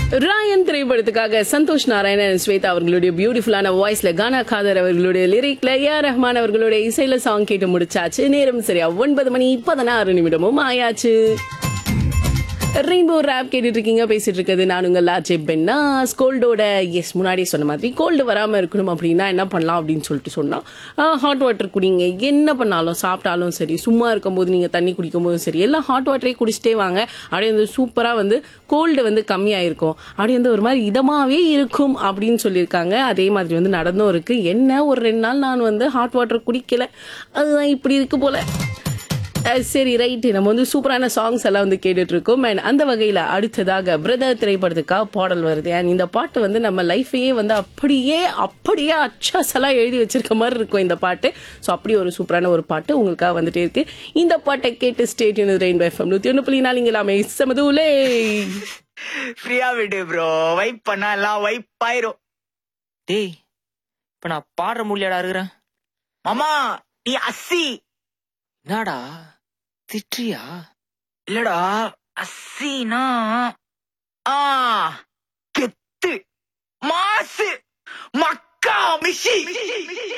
ராயன் திரைப்படத்துக்காக சந்தோஷ் நாராயணன் ஸ்வேதா அவர்களுடைய பியூட்டிஃபுல்லான வாய்ஸ்ல கானா காதர் அவர்களுடைய லிரிக்ல ஏ ஆர் ரஹ்மான் அவர்களுடைய இசையில சாங் கேட்டு முடிச்சாச்சு நேரம் சரியா ஒன்பது மணி பதினாறு நிமிடமும் ஆயாச்சு ரெயின்போ ரேப் கேட்டுட்டு இருக்கீங்க பேசிட்டு இருக்கிறது நான் உங்கள் லாஜே பென்னா கோல்டோட எஸ் முன்னாடியே சொன்ன மாதிரி கோல்டு வராமல் இருக்கணும் அப்படின்னா என்ன பண்ணலாம் அப்படின்னு சொல்லிட்டு சொன்னால் ஹாட் வாட்டர் குடிங்க என்ன பண்ணாலும் சாப்பிட்டாலும் சரி சும்மா இருக்கும்போது நீங்கள் தண்ணி குடிக்கும் போதும் சரி எல்லாம் ஹாட் வாட்டரே குடிச்சிட்டே வாங்க அப்படியே வந்து சூப்பராக வந்து கோல்டு வந்து கம்மியாயிருக்கும் அப்படியே வந்து ஒரு மாதிரி இதமாகவே இருக்கும் அப்படின்னு சொல்லியிருக்காங்க அதே மாதிரி வந்து நடந்தும் இருக்கு என்ன ஒரு ரெண்டு நாள் நான் வந்து ஹாட் வாட்டர் குடிக்கல அதுதான் இப்படி இருக்கு போல அஹ் சரி ரைட்டு நம்ம வந்து சூப்பரான சாங்ஸ் எல்லாம் வந்து கேட்டுட்டு இருக்கோம் அண்ட் அந்த வகையில அடுத்ததாக பிரதர் திரைப்படத்துக்காக பாடல் வருது அண்ட் இந்த பாட்டு வந்து நம்ம லைஃபையே வந்து அப்படியே அப்படியே அச்சாசலா எழுதி வச்சிருக்க மாதிரி இருக்கும் இந்த பாட்டு ஸோ அப்படி ஒரு சூப்பரான ஒரு பாட்டு உங்களுக்காக வந்துட்டே இருக்கு இந்த பாட்டை கேட்டு ஸ்டேட் ரெயின் பை ஃபம் நூத்தி ஒன்று புள்ளி நாலு இங்கே எல்லாமே சமதூலே ஃப்ரீயா விடு ப்ரோ வைப் பண்ணா எல்லாம் வைப் ஆயிரும் டேய் இப்ப நான் பாடுற முடியாடா இருக்கிறேன் மாமா நீ அஸ்ஸி என்னடா திட்டுறியா இல்லடா அஸ்ஸினா ஆ கெத்து மாசு மக்கா மிஷி